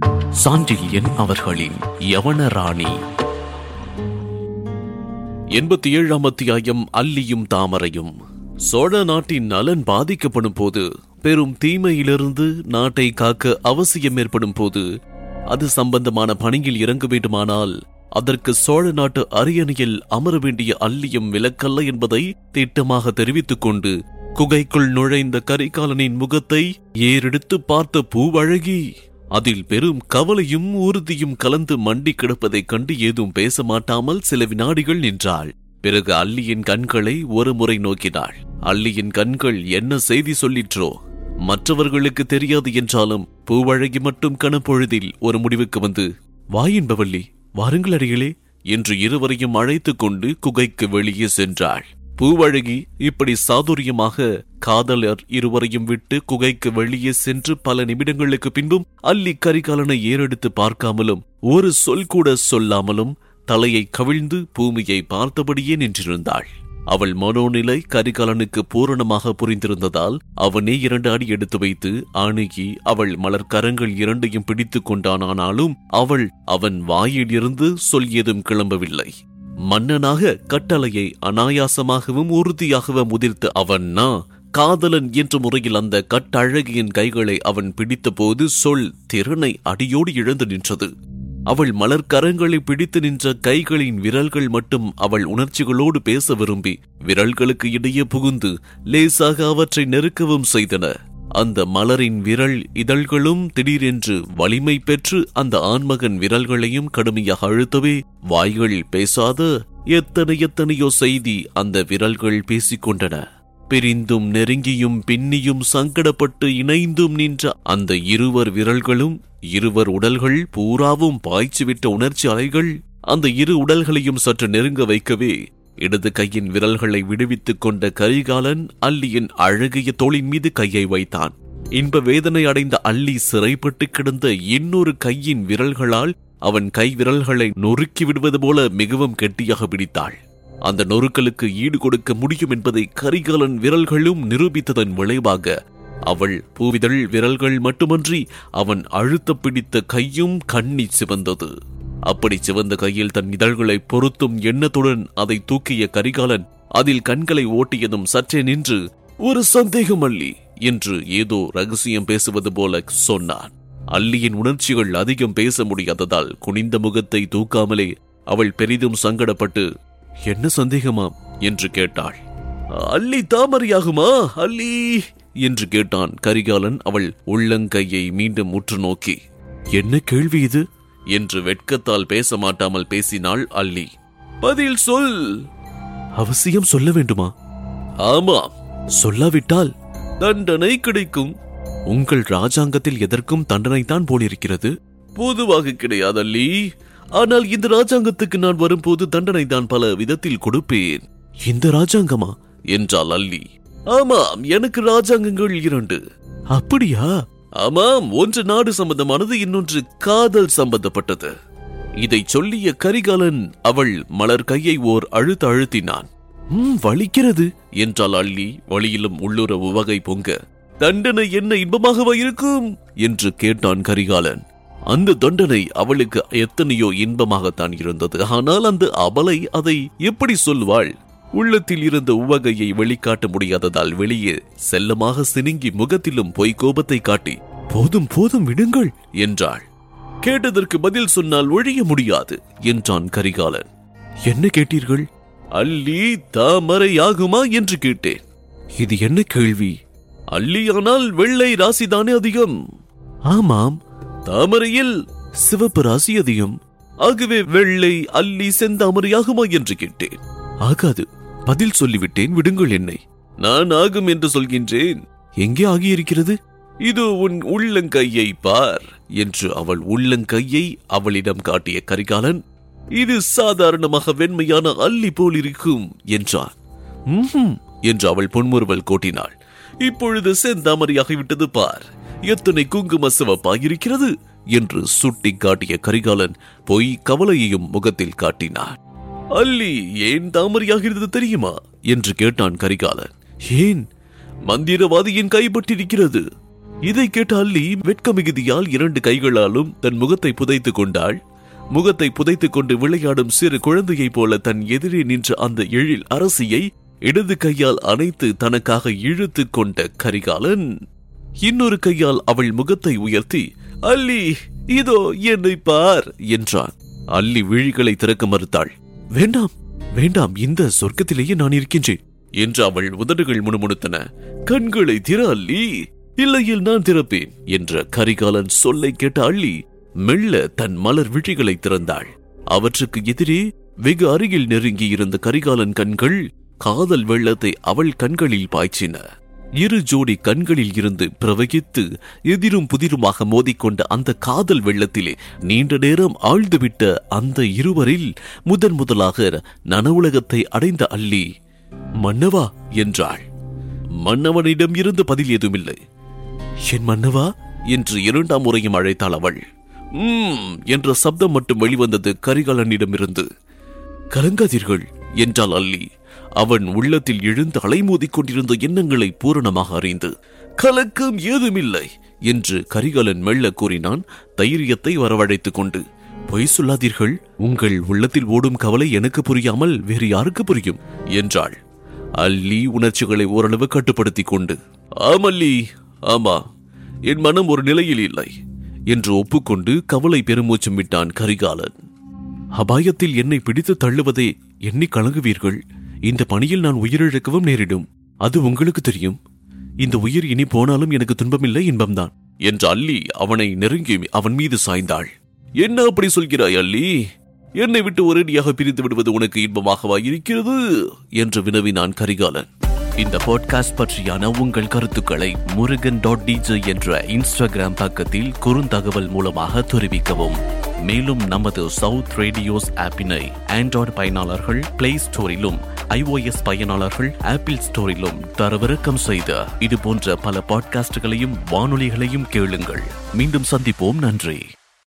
சாண்டில்யன் அவர்களின் யவனராணி எண்பத்தி ஏழாம் அத்தியாயம் அல்லியும் தாமரையும் சோழ நாட்டின் நலன் பாதிக்கப்படும் போது பெரும் தீமையிலிருந்து நாட்டை காக்க அவசியம் ஏற்படும் போது அது சம்பந்தமான பணியில் இறங்க வேண்டுமானால் அதற்கு சோழ நாட்டு அரியணையில் அமர வேண்டிய அல்லியும் விலக்கல்ல என்பதை திட்டமாக தெரிவித்துக் கொண்டு குகைக்குள் நுழைந்த கரிகாலனின் முகத்தை ஏறெடுத்து பார்த்த பூவழகி அதில் பெரும் கவலையும் உறுதியும் கலந்து மண்டி கிடப்பதைக் கண்டு ஏதும் பேச மாட்டாமல் சில வினாடிகள் நின்றாள் பிறகு அல்லியின் கண்களை ஒரு முறை நோக்கினாள் அல்லியின் கண்கள் என்ன செய்தி சொல்லிற்றோ மற்றவர்களுக்கு தெரியாது என்றாலும் பூவழகி மட்டும் கணப்பொழுதில் ஒரு முடிவுக்கு வந்து வாயின்பவல்லி வாருங்கள் அடிகளே என்று இருவரையும் அழைத்துக் கொண்டு குகைக்கு வெளியே சென்றாள் பூவழகி இப்படி சாதுரியமாக காதலர் இருவரையும் விட்டு குகைக்கு வெளியே சென்று பல நிமிடங்களுக்கு பின்பும் அல்லி கரிகாலனை ஏறெடுத்து பார்க்காமலும் ஒரு சொல் கூட சொல்லாமலும் தலையை கவிழ்ந்து பூமியை பார்த்தபடியே நின்றிருந்தாள் அவள் மனோநிலை கரிகாலனுக்கு பூரணமாக புரிந்திருந்ததால் அவனே இரண்டு அடி எடுத்து வைத்து அணுகி அவள் மலர் கரங்கள் இரண்டையும் பிடித்துக் கொண்டானானாலும் அவள் அவன் வாயில் இருந்து சொல் ஏதும் கிளம்பவில்லை மன்னனாக கட்டளையை அனாயாசமாகவும் உறுதியாகவும் முதிர்த்த அவன்னா காதலன் என்ற முறையில் அந்த கட்டழகியின் கைகளை அவன் பிடித்தபோது சொல் திறனை அடியோடு இழந்து நின்றது அவள் மலர் கரங்களை பிடித்து நின்ற கைகளின் விரல்கள் மட்டும் அவள் உணர்ச்சிகளோடு பேச விரும்பி விரல்களுக்கு இடையே புகுந்து லேசாக அவற்றை நெருக்கவும் செய்தன அந்த மலரின் விரல் இதழ்களும் திடீரென்று வலிமை பெற்று அந்த ஆண்மகன் விரல்களையும் கடுமையாக அழுத்தவே வாய்கள் பேசாத எத்தனை எத்தனையோ செய்தி அந்த விரல்கள் பேசிக் கொண்டன பிரிந்தும் நெருங்கியும் பின்னியும் சங்கடப்பட்டு இணைந்தும் நின்ற அந்த இருவர் விரல்களும் இருவர் உடல்கள் பூராவும் பாய்ச்சிவிட்ட உணர்ச்சி அலைகள் அந்த இரு உடல்களையும் சற்று நெருங்க வைக்கவே இடது கையின் விரல்களை விடுவித்துக் கொண்ட கரிகாலன் அல்லியின் அழகிய தோளின் மீது கையை வைத்தான் இன்ப வேதனை அடைந்த அல்லி சிறைப்பட்டு கிடந்த இன்னொரு கையின் விரல்களால் அவன் கை விரல்களை நொறுக்கி விடுவது போல மிகவும் கெட்டியாக பிடித்தாள் அந்த நொறுக்கலுக்கு ஈடு கொடுக்க முடியும் என்பதை கரிகாலன் விரல்களும் நிரூபித்ததன் விளைவாக அவள் பூவிதழ் விரல்கள் மட்டுமன்றி அவன் அழுத்த பிடித்த கையும் கண்ணி சிவந்தது அப்படி சிவந்த கையில் தன் இதழ்களை பொருத்தும் எண்ணத்துடன் அதை தூக்கிய கரிகாலன் அதில் கண்களை ஓட்டியதும் சற்றே நின்று ஒரு சந்தேகம் அல்லி என்று ஏதோ ரகசியம் பேசுவது போல சொன்னான் அல்லியின் உணர்ச்சிகள் அதிகம் பேச முடியாததால் குனிந்த முகத்தை தூக்காமலே அவள் பெரிதும் சங்கடப்பட்டு என்ன சந்தேகமாம் என்று கேட்டாள் அல்லி தாமரையாகுமா அல்லி என்று கேட்டான் கரிகாலன் அவள் உள்ளங்கையை மீண்டும் உற்று நோக்கி என்ன கேள்வி இது என்று வெட்கத்தால் பேச மாட்டாமல் பேசினாள் அல்லி பதில் சொல் அவசியம் சொல்ல வேண்டுமா ஆமாம் சொல்லாவிட்டால் தண்டனை கிடைக்கும் உங்கள் ராஜாங்கத்தில் எதற்கும் தண்டனைத்தான் போலிருக்கிறது பொதுவாக கிடையாது அல்லி ஆனால் இந்த ராஜாங்கத்துக்கு நான் வரும்போது தண்டனை தான் பல விதத்தில் கொடுப்பேன் இந்த ராஜாங்கமா என்றாள் அல்லி ஆமாம் எனக்கு ராஜாங்கங்கள் இரண்டு அப்படியா ஆமாம் ஒன்று நாடு சம்பந்தமானது இன்னொன்று காதல் சம்பந்தப்பட்டது இதை சொல்லிய கரிகாலன் அவள் மலர் கையை ஓர் அழுத்த அழுத்தினான் "ம், வலிக்கிறது என்றாள் அள்ளி வழியிலும் உள்ளுர உவகை பொங்க தண்டனை என்ன இன்பமாகவா இருக்கும் என்று கேட்டான் கரிகாலன் அந்த தண்டனை அவளுக்கு எத்தனையோ இன்பமாகத்தான் இருந்தது ஆனால் அந்த அபலை அதை எப்படி சொல்வாள் உள்ளத்தில் இருந்த உவகையை வெளிக்காட்ட முடியாததால் வெளியே செல்லமாக சினுங்கி முகத்திலும் பொய் கோபத்தை காட்டி போதும் போதும் விடுங்கள் என்றாள் கேட்டதற்கு பதில் சொன்னால் ஒழிய முடியாது என்றான் கரிகாலன் என்ன கேட்டீர்கள் அல்லி தாமரையாகுமா என்று கேட்டேன் இது என்ன கேள்வி அல்லியானால் வெள்ளை ராசிதானே அதிகம் ஆமாம் தாமரையில் சிவப்பு ராசி அதிகம் ஆகவே வெள்ளை அல்லி செந்தாமரையாகுமா என்று கேட்டேன் ஆகாது பதில் சொல்லிவிட்டேன் விடுங்கள் என்னை நான் ஆகும் என்று சொல்கின்றேன் எங்கே ஆகியிருக்கிறது இதோ உன் உள்ளங்கையை பார் என்று அவள் உள்ளங்கையை அவளிடம் காட்டிய கரிகாலன் இது சாதாரணமாக வெண்மையான அல்லி போல் இருக்கும் என்றான் "ம்ஹும்," என்று அவள் பொன்முறுவல் கோட்டினாள் இப்பொழுது செந்தாமரையாகிவிட்டது பார் எத்தனை குங்கும சிவப்பாயிருக்கிறது என்று சுட்டி காட்டிய கரிகாலன் பொய் கவலையையும் முகத்தில் காட்டினான் அல்லி ஏன் தாமரையாகிறது தெரியுமா என்று கேட்டான் கரிகாலன் ஏன் மந்திரவாதியின் கைப்பட்டிருக்கிறது இதை கேட்ட அல்லி வெட்க மிகுதியால் இரண்டு கைகளாலும் தன் முகத்தை புதைத்துக் கொண்டாள் முகத்தை புதைத்துக் கொண்டு விளையாடும் சிறு குழந்தையைப் போல தன் எதிரே நின்ற அந்த எழில் அரசியை இடது கையால் அணைத்து தனக்காக இழுத்துக் கொண்ட கரிகாலன் இன்னொரு கையால் அவள் முகத்தை உயர்த்தி அல்லி இதோ என்னை பார் என்றான் அல்லி விழிகளை திறக்க மறுத்தாள் வேண்டாம் வேண்டாம் இந்த சொர்க்கத்திலேயே நான் இருக்கின்றேன் என்று அவள் உதடுகள் முணுமுணுத்தன கண்களை திற அல்லி இல்லையில் நான் திறப்பேன் என்ற கரிகாலன் சொல்லை கேட்ட அள்ளி மெல்ல தன் மலர் விழிகளை திறந்தாள் அவற்றுக்கு எதிரே வெகு அருகில் நெருங்கி இருந்த கரிகாலன் கண்கள் காதல் வெள்ளத்தை அவள் கண்களில் பாய்ச்சின இரு ஜோடி கண்களில் இருந்து பிரவகித்து எதிரும் புதிருமாக மோதிக்கொண்ட அந்த காதல் வெள்ளத்திலே நீண்ட நேரம் ஆழ்ந்துவிட்ட அந்த இருவரில் முதன் முதலாக நனவுலகத்தை அடைந்த அள்ளி மன்னவா என்றாள் மன்னவனிடம் இருந்து பதில் ஏதுமில்லை என் மன்னவா என்று இரண்டாம் முறையும் அழைத்தாள் அவள் உம் என்ற சப்தம் மட்டும் வெளிவந்தது கரிகாலனிடமிருந்து கலங்காதீர்கள் என்றாள் அல்லி அவன் உள்ளத்தில் எழுந்து அலைமோதிக் கொண்டிருந்த எண்ணங்களை பூரணமாக அறிந்து கலக்கம் ஏதுமில்லை என்று கரிகாலன் மெல்ல கூறினான் தைரியத்தை வரவழைத்துக் கொண்டு பொய் சொல்லாதீர்கள் உங்கள் உள்ளத்தில் ஓடும் கவலை எனக்கு புரியாமல் வேறு யாருக்கு புரியும் என்றாள் அல்லி உணர்ச்சிகளை ஓரளவு கட்டுப்படுத்திக் கொண்டு ஆமல்லி ஆமா என் மனம் ஒரு நிலையில் இல்லை என்று ஒப்புக்கொண்டு கவலை பெருமூச்சம் விட்டான் கரிகாலன் அபாயத்தில் என்னை பிடித்து தள்ளுவதை எண்ணி கலங்குவீர்கள் இந்த பணியில் நான் உயிரிழக்கவும் நேரிடும் அது உங்களுக்கு தெரியும் இந்த உயிர் இனி போனாலும் எனக்கு துன்பமில்லை இன்பம்தான் என்று அல்லி அவனை நெருங்கி அவன் மீது சாய்ந்தாள் என்ன அப்படி சொல்கிறாய் அல்லி என்னை விட்டு ஒரேடியாக பிரித்து விடுவது உனக்கு இன்பமாகவா இருக்கிறது என்று வினவினான் கரிகாலன் இந்த பாட்காஸ்ட் பற்றியான உங்கள் கருத்துக்களை முருகன் டாட் டிஜே என்ற இன்ஸ்டாகிராம் பக்கத்தில் குறுந்தகவல் மூலமாக தெரிவிக்கவும் மேலும் நமது சவுத் ரேடியோஸ் ஆப்பினை ஆண்ட்ராய்டு பயனாளர்கள் பிளே ஸ்டோரிலும் iOS பயனாளர்கள் ஆப்பிள் ஸ்டோரிலும் தரவிறக்கம் செய்த இது போன்ற பல பாட்காஸ்டுகளையும் வானொலிகளையும் கேளுங்கள் மீண்டும் சந்திப்போம் நன்றி